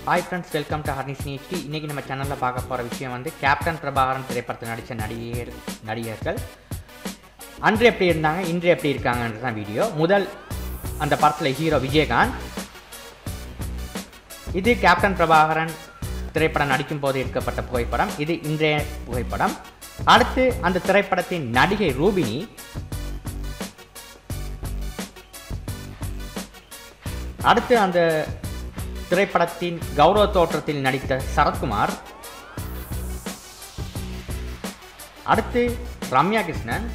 hi friends welcome to ஹர்னிஸ் நியூஸ்டி இன்றைக்கி நம்ம சேனலில் பார்க்க போகிற விஷயம் வந்து கேப்டன் பிரபாகரன் திரைப்படத்தில் நடித்த நடிகர் நடிகர்கள் அன்று எப்படி இருந்தாங்க இன்று எப்படி இருக்காங்கன்றது தான் வீடியோ முதல் அந்த படத்தில் ஹீரோ விஜயகாந்த் இது கேப்டன் பிரபாகரன் திரைப்படம் நடிக்கும் போது எடுக்கப்பட்ட புகைப்படம் இது இன்றைய புகைப்படம் அடுத்து அந்த திரைப்படத்தின் நடிகை ரூபினி அடுத்து அந்த திரைப்படத்தின் கௌரவ தோற்றத்தில் நடித்த சரத்குமார் அடுத்து ரம்யா கிருஷ்ணன்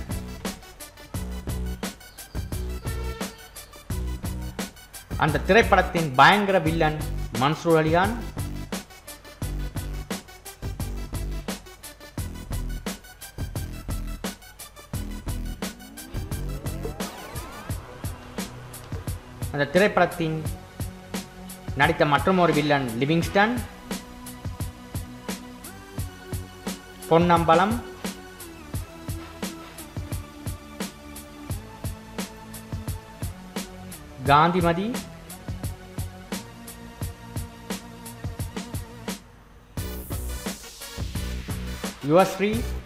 அந்த திரைப்படத்தின் பயங்கர வில்லன் மன்சூர் அலிகான் அந்த திரைப்படத்தின் நடித்த மற்றும் ஒரு வில்லன் லிவிங்ஸ்டன் பொன்னம்பலம் காந்திமதி யுவஸ்ரீ